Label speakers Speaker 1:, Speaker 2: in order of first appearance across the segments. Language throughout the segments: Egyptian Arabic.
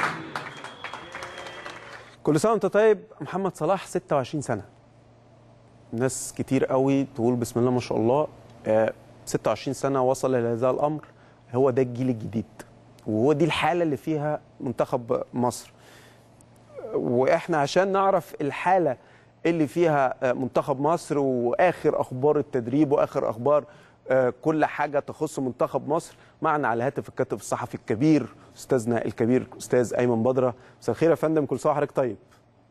Speaker 1: كل سنه وانت طيب محمد صلاح 26 سنه ناس كتير قوي تقول بسم الله ما شاء الله آه، 26 سنه وصل الى هذا الامر هو ده الجيل الجديد وهو دي الحاله اللي فيها منتخب مصر واحنا عشان نعرف الحاله اللي فيها آه، منتخب مصر واخر اخبار التدريب واخر اخبار آه، كل حاجه تخص منتخب مصر معنا على الهاتف الكاتب الصحفي الكبير استاذنا الكبير استاذ ايمن بدره مساء الخير يا فندم كل سنه وحضرتك طيب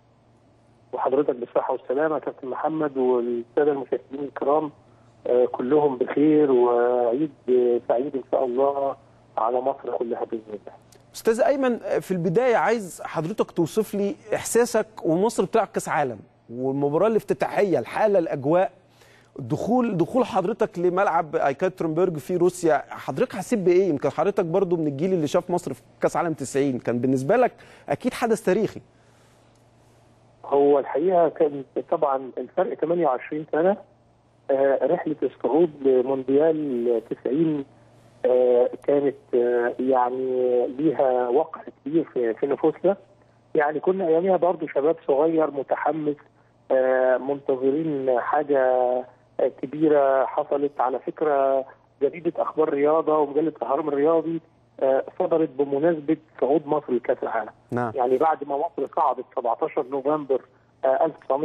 Speaker 2: وحضرتك بالصحة والسلامة يا كابتن محمد والسادة المشاهدين الكرام آه، كلهم بخير وعيد آه، سعيد إن شاء الله على مصر كلها بإذن الله.
Speaker 1: استاذ ايمن في البدايه عايز حضرتك توصف لي احساسك ومصر بتلعب كاس عالم والمباراه الافتتاحيه الحاله الاجواء دخول دخول حضرتك لملعب ايكاترنبرج في روسيا حضرتك حسيت بايه يمكن حضرتك برضو من الجيل اللي شاف مصر في كاس عالم 90 كان بالنسبه لك اكيد حدث تاريخي
Speaker 2: هو الحقيقة كان طبعا الفرق 28 سنة آه، رحلة الصعود لمونديال 90 آه، كانت آه، يعني ليها وقع كبير في في نفوسنا يعني كنا اياميها برضو شباب صغير متحمس آه، منتظرين حاجه آه، كبيره حصلت على فكره جريده اخبار رياضه ومجله الهرم الرياضي آه، صدرت بمناسبه صعود مصر لكاس العالم
Speaker 1: نعم
Speaker 2: يعني بعد ما مصر صعدت 17 نوفمبر آه،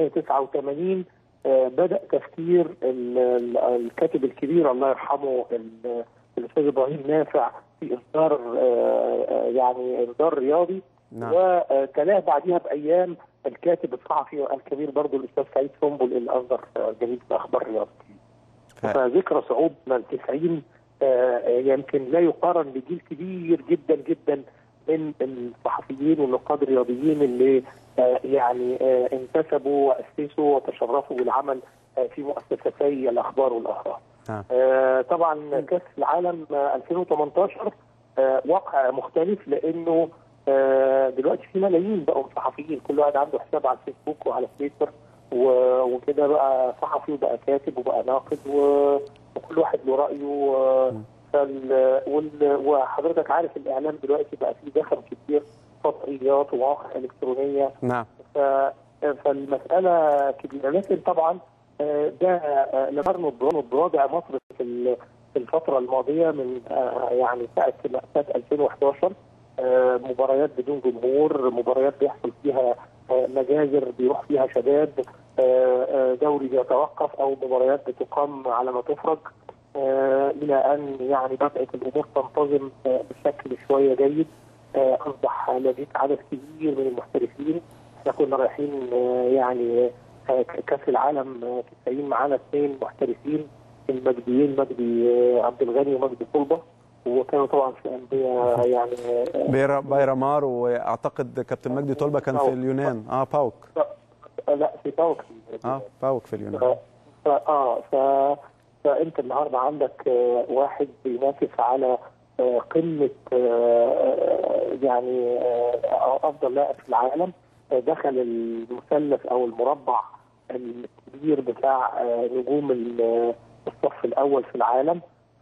Speaker 2: 1989 آه، بدا تفكير ال- ال- الكاتب الكبير الله يرحمه ال- الاستاذ ابراهيم نافع في اصدار آه، آه، يعني اصدار رياضي
Speaker 1: نعم
Speaker 2: وتلاه بعدها بايام الكاتب الصحفي الكبير برضه الاستاذ سعيد سنبل اللي اصدر آه، جريده اخبار الرياض
Speaker 1: ف-
Speaker 2: فذكرى صعودنا ال 90 آه، يمكن لا يقارن بجيل كبير جدا جدا من الصحفيين والنقاد الرياضيين اللي آه، يعني آه، انتسبوا واسسوا وتشرفوا بالعمل آه، في مؤسستي الاخبار والاهرام.
Speaker 1: نعم
Speaker 2: آه، طبعا كاس العالم آه، 2018 آه، واقع مختلف لانه آه، دلوقتي في ملايين بقوا صحفيين كل واحد عنده حساب على الفيسبوك وعلى تويتر و- وكده بقى صحفي وبقى كاتب وبقى ناقد و- وكل واحد له رايه و- فال- وال- وحضرتك عارف الاعلام دلوقتي بقى فيه دخل كتير فضائيات ومواقع الكترونيه
Speaker 1: نعم
Speaker 2: ف- فالمسألة كبيرة لكن طبعا آه، ده آه، لم نربط بوضع- بوضع مصر في ال- في الفترة الماضية من آه، يعني ساعة سنة 2011 آه، مباريات بدون جمهور مباريات بيحصل فيها آه، مجازر بيروح فيها شباب آه، آه، دوري بيتوقف أو مباريات بتقام على ما تفرج آه، إلى أن يعني بدأت الأمور تنتظم آه، بشكل شوية جيد آه، أصبح لديك عدد كبير من المحترفين احنا كنا رايحين آه، يعني آه، كاس العالم آه، 90 معانا اثنين محترفين المجديين مجدي آه، عبد الغني ومجدي طلبه وكانوا طبعا في انديه يعني آه،
Speaker 1: بيرا بايرامار واعتقد كابتن مجدي طلبه كان في اليونان اه باوك
Speaker 2: آه، لا في باوك
Speaker 1: اه باوك في اليونان
Speaker 2: ف- ف- اه ف فانت النهارده عندك آه، واحد بينافس على آه، قمه آه، آه، يعني آه، افضل لاعب في العالم آه، دخل المثلث او المربع الكبير بتاع آه، نجوم ال- الصف الاول في العالم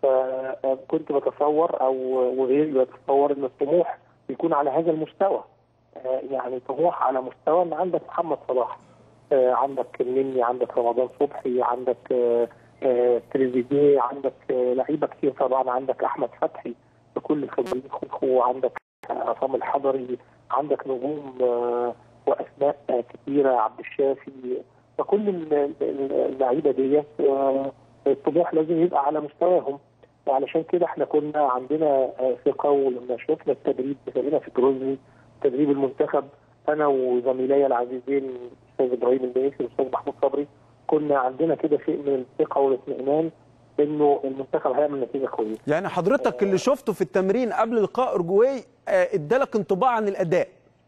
Speaker 2: فكنت بتصور او وغيري بتصور ان الطموح يكون على هذا المستوى آه، يعني طموح على مستوى ان عندك محمد صلاح آه، عندك النني عندك رمضان صبحي عندك آه، آه، تريزيجيه عندك آه، لعيبه كتير طبعا عندك احمد فتحي بكل خبرته عندك عصام الحضري عندك نجوم آه، واسماء آه، كتيره عبد الشافي فكل ال- ال- اللعيبه ديت آه، الطموح لازم يبقى على مستواهم وعلشان كده احنا كنا عندنا آه، ثقه ولما شفنا التدريب بتاعنا في جروزني تدريب المنتخب انا وزميلي العزيزين الاستاذ ابراهيم البيسي والاستاذ محمود صبري كنا عندنا كده شيء من الثقه والاطمئنان انه المنتخب هيعمل نتيجه كويسه
Speaker 1: يعني حضرتك اللي شفته في التمرين قبل لقاء اورجواي آه، ادالك انطباع عن الاداء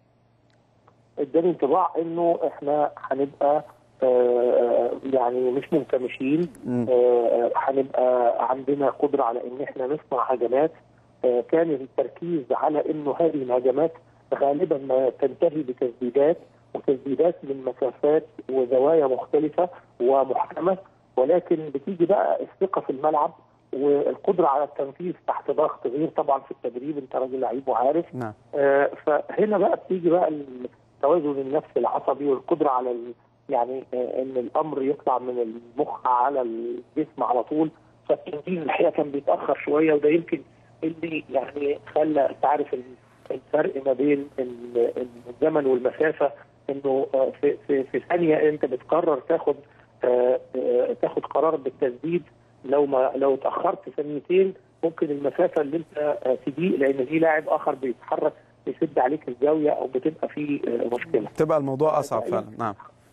Speaker 2: اداني انطباع انه احنا هنبقى آه، يعني مش منكمشين
Speaker 1: مم.
Speaker 2: آه، هنبقى عندنا قدره على ان احنا نصنع هجمات آه، كان التركيز على انه هذه الهجمات غالبا ما تنتهي بتسديدات وتسديدات من مسافات وزوايا مختلفه ومحكمه ولكن بتيجي بقى الثقه في الملعب والقدره على التنفيذ تحت ضغط غير طبعا في التدريب انت راجل لعيب وعارف
Speaker 1: نعم
Speaker 2: آه، فهنا بقى بتيجي بقى التوازن النفسي العصبي والقدره على ال... يعني آه، ان الامر يطلع من المخ على الجسم على طول فالتنفيذ الحقيقه كان بيتاخر شويه وده يمكن اللي يعني خلى انت عارف ال- الفرق ما بين ال- الزمن والمسافه انه آه، في في في ثانيه انت بتقرر تاخد آه، آه، تاخد قرار بالتسديد لو ما لو اتاخرت ثانيتين ممكن المسافه اللي انت آه، تضيق لان في لاعب اخر بيتحرك يسد عليك الزاويه او بتبقى في آه، مشكله
Speaker 1: تبقى الموضوع اصعب فعلا نعم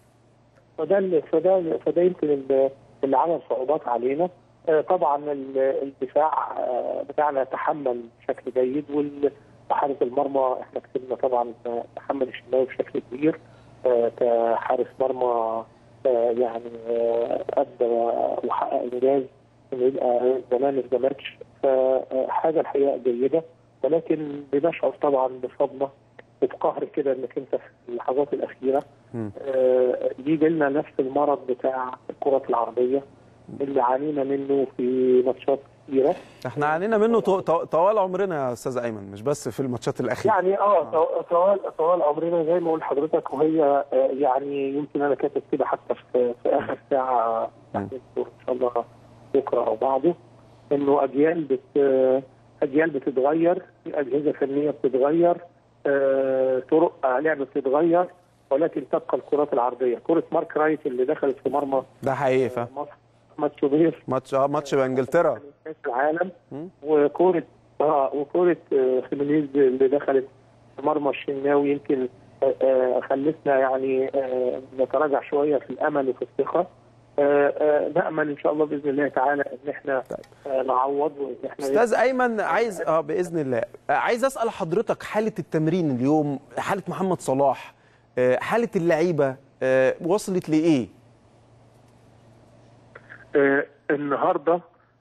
Speaker 2: فده اللي- فده فده يمكن اللي- اللي عمل صعوبات علينا آه، طبعا ال- الدفاع آه، بتاعنا تحمل بشكل جيد وحارس المرمى احنا كسبنا طبعا آه، تحمل الشناوي بشكل كبير آه، كحارس مرمى آه، يعني آه، ادى وحقق انجاز انه يبقى زمان في ماتش فحاجه الحقيقه جيده ولكن بنشعر طبعا بصدمه وبقهر كده انك انت في اللحظات الاخيره
Speaker 1: مم.
Speaker 2: آه، يجي لنا نفس المرض بتاع الكرة العربية اللي عانينا منه في ماتشات كثيرة
Speaker 1: احنا عانينا منه طو- طو- طوال عمرنا يا استاذ ايمن مش بس في الماتشات الاخيره
Speaker 2: يعني اه طو- طوال طوال عمرنا زي ما قلت لحضرتك وهي آه، يعني يمكن انا كاتب كده حتى في, في اخر ساعة
Speaker 1: مم.
Speaker 2: ان شاء الله بكره او بعده انه اجيال بت آه، اجيال بتتغير في اجهزة فنية بتتغير آه، طرق آه، لعب بتتغير ولكن تبقى الكرات العرضية كرة مارك رايت اللي دخلت في مرمى
Speaker 1: ده حقيقي فعلا
Speaker 2: مصر ماتش بير
Speaker 1: ماتش اه ماتش بانجلترا
Speaker 2: كاس العالم
Speaker 1: مم.
Speaker 2: وكوره اه وكوره آه، خيمينيز اللي دخلت في مرمى الشناوي يمكن آه، آه، خلتنا يعني آه، نتراجع شويه في الامل وفي الثقه آه، آه، نامل ان شاء الله باذن الله تعالى ان احنا آه، نعوض وان احنا
Speaker 1: استاذ ايمن عايز اه باذن الله آه، عايز اسال حضرتك حاله التمرين اليوم حاله محمد صلاح آه، حاله اللعيبه آه، وصلت لايه
Speaker 2: آه، النهارده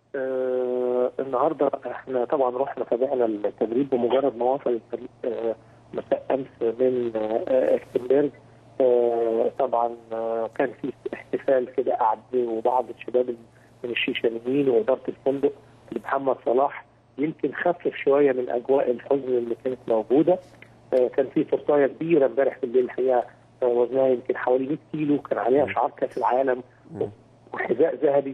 Speaker 2: آه، النهارده احنا طبعا رحنا تابعنا التدريب بمجرد ما وصل الفريق آه، مساء امس من آه، اكتنبرج آه، طبعا آه، كان في احتفال كده قعد وبعض الشباب من الشيشانيين واداره الفندق لمحمد صلاح يمكن خفف شويه من اجواء الحزن اللي كانت موجوده آه، كان في تورتايه كبيره امبارح بالليل الحقيقه آه، وزنها يمكن حوالي 100 كيلو كان عليها شعار كاس العالم وحذاء ذهبي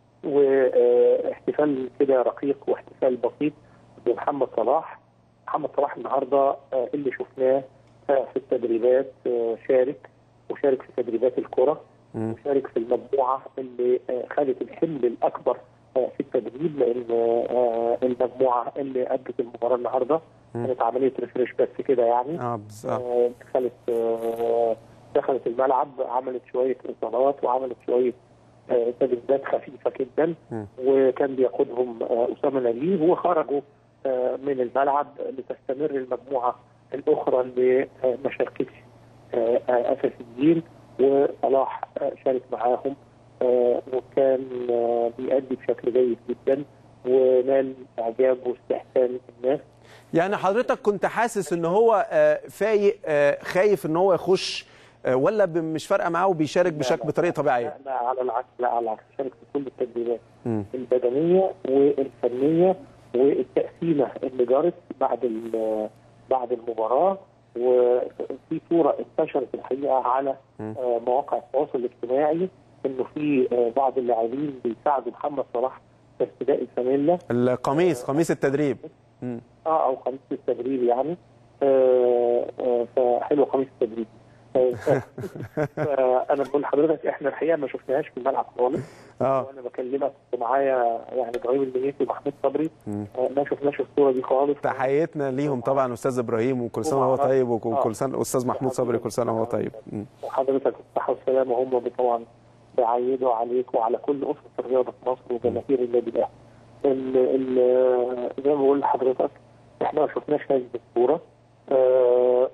Speaker 2: واحتفال كده رقيق واحتفال بسيط بمحمد صلاح محمد صلاح النهارده آه، اللي شفناه آه، في التدريبات آه، شارك وشارك في تدريبات الكره
Speaker 1: مم.
Speaker 2: وشارك في المجموعه اللي آه، خدت الحمل الاكبر آه، في التدريب لان آه، المجموعه اللي ادت المباراه النهارده
Speaker 1: مم.
Speaker 2: كانت عمليه ريفريش بس كده يعني
Speaker 1: اه بالظبط
Speaker 2: آه، دخلت آه، دخلت الملعب عملت شويه اصابات وعملت شويه آه، تدريبات خفيفه جدا
Speaker 1: مم.
Speaker 2: وكان بيقودهم آه، اسامه نبيه وخرجوا آه، من الملعب لتستمر المجموعه الاخرى اللي آه، ما شاركتش آه، آه، اساسيين وصلاح آه، شارك معاهم آه، وكان آه، بيأدي بشكل جيد جدا ونال اعجاب واستحسان الناس
Speaker 1: يعني حضرتك كنت حاسس ان هو آه، فايق آه، خايف ان هو يخش آه، ولا ب- مش فارقه معاه وبيشارك بشكل بطريقه طبيعيه
Speaker 2: لا, لا على العكس لا على العكس شارك في كل التدريبات
Speaker 1: مم.
Speaker 2: البدنيه والفنيه والتقسيمه اللي جرت بعد ال- بعد المباراه وفي صوره انتشرت الحقيقه على
Speaker 1: مم.
Speaker 2: آه، مواقع التواصل الاجتماعي انه في آه، بعض اللاعبين بيساعدوا محمد صلاح في ارتداء الفانيلا
Speaker 1: القميص قميص التدريب مم.
Speaker 2: اه او قميص التدريب يعني آه، آه، فحلو قميص التدريب آه، ف- فانا بقول لحضرتك احنا الحقيقه ما شفناهاش في الملعب خالص
Speaker 1: اه
Speaker 2: وانا بكلمك معايا يعني ابراهيم المنيسي ومحمود صبري
Speaker 1: مم.
Speaker 2: آه، ما شفناش الصوره دي خالص
Speaker 1: تحياتنا ليهم طبعا استاذ ابراهيم وكل سنه وهو طيب وك- وكل سنه استاذ محمود صبري كل سنه وهو طيب مم.
Speaker 2: وحضرتك الصحه والسلامه هم طبعا بيعيدوا عليك وعلى كل اسره الرياضه في مصر وجماهير النادي الاهلي. ال- ال- زي ما بقول لحضرتك احنا ما شفناش هذه الصوره آه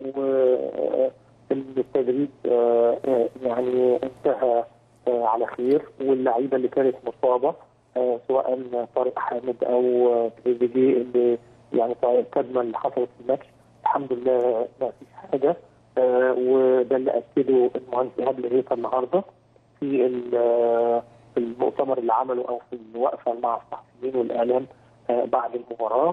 Speaker 2: والتدريب آه آه، يعني انتهى آه على خير واللعيبه اللي كانت مصابه آه سواء طارق حامد او آه، تريزيجيه اللي يعني الكدمه اللي حصلت في الماتش الحمد لله ما فيش حاجه آه وده اللي اكده المهندس ايهاب لهيثم النهارده في ال- آه، في المؤتمر اللي عمله او في الوقفه مع الصحفيين والاعلام آه، بعد المباراه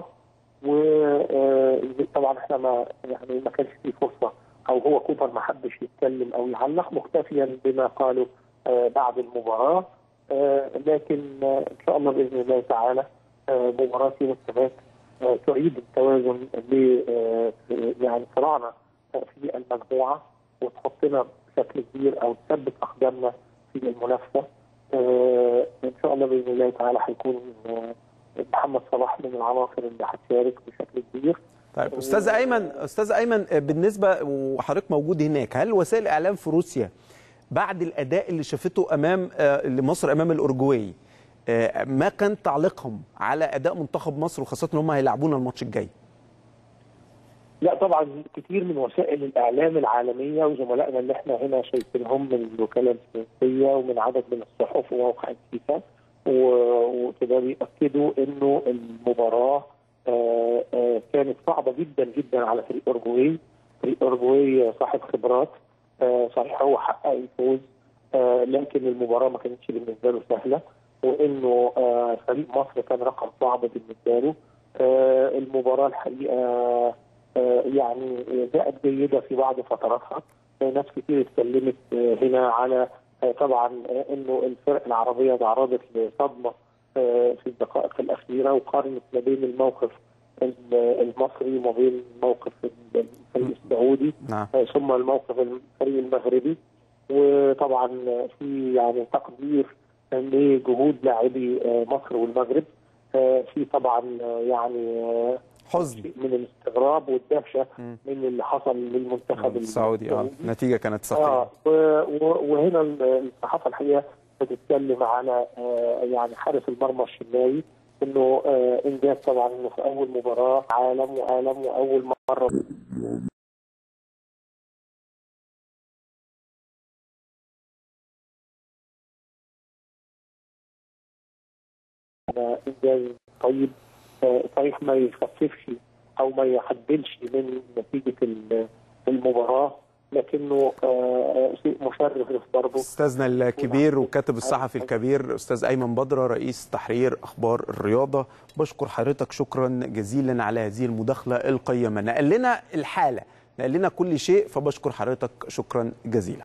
Speaker 2: وطبعا احنا ما يعني ما كانش في فرصه او هو كوبر ما حبش يتكلم او يعلق مكتفيا بما قاله آه، بعد المباراه آه، لكن آه، ان شاء الله باذن الله تعالى آه، مباراه يوم الثلاث آه، تعيد التوازن ل آه، يعني صراعنا آه، في المجموعه وتحطنا بشكل كبير او تثبت اقدامنا في المنافسه آه، ان شاء الله باذن الله تعالى هيكون آه، محمد صلاح من العناصر اللي هتشارك بشكل كبير
Speaker 1: طيب استاذ ايمن استاذ ايمن بالنسبه وحضرتك موجود هناك هل وسائل الاعلام في روسيا بعد الاداء اللي شافته امام آه، لمصر امام الاورجواي آه، ما كان تعليقهم على اداء منتخب مصر وخاصه ان هم هيلعبونا الماتش الجاي
Speaker 2: لا طبعا كتير من وسائل الاعلام العالميه وزملائنا اللي احنا هنا شايفينهم من الوكاله الفرنسيه ومن عدد من الصحف وموقع الفيفا و- وكده بيأكدوا انه المباراه آه، آه، كانت صعبه جدا جدا على فريق اورجواي، فريق اورجواي صاحب خبرات آه، صحيح هو حقق الفوز آه، لكن المباراه ما كانتش بالنسبه له سهله وانه آه، فريق مصر كان رقم صعب بالنسبه له آه، المباراه الحقيقه آه، يعني بقت جيده في بعض فتراتها آه، ناس كتير اتكلمت آه، هنا على آه، طبعا آه، انه الفرق العربيه تعرضت لصدمه آه، في الدقائق الاخيره وقارنت ما بين الموقف ال- المصري وما بين موقف الفريق السعودي
Speaker 1: نعم
Speaker 2: آه، ثم الموقف الفريق المغربي وطبعا في يعني تقدير لجهود لاعبي آه، مصر والمغرب آه، في طبعا آه، يعني آه،
Speaker 1: حزن
Speaker 2: شيء من الاستغراب والدهشه
Speaker 1: مم.
Speaker 2: من اللي حصل للمنتخب
Speaker 1: السعودي اه النتيجه كانت
Speaker 2: اه
Speaker 1: صفيه
Speaker 2: و- و- وهنا ال- الصحافه الحقيقه بتتكلم على آه يعني حارس المرمى الشناوي انه آه انجاز طبعا انه في اول مباراه عالم وعالم واول مره آه، انجاز طيب آه، صحيح ما يخففش او ما يعدلش من نتيجه ال- المباراه لكنه آه، آه، شيء مشرف برضه
Speaker 1: استاذنا الكبير والكاتب الصحفي الكبير استاذ ايمن بدره رئيس تحرير اخبار الرياضه بشكر حضرتك شكرا جزيلا على هذه المداخله القيمه نقل لنا الحاله نقل لنا كل شيء فبشكر حضرتك شكرا جزيلا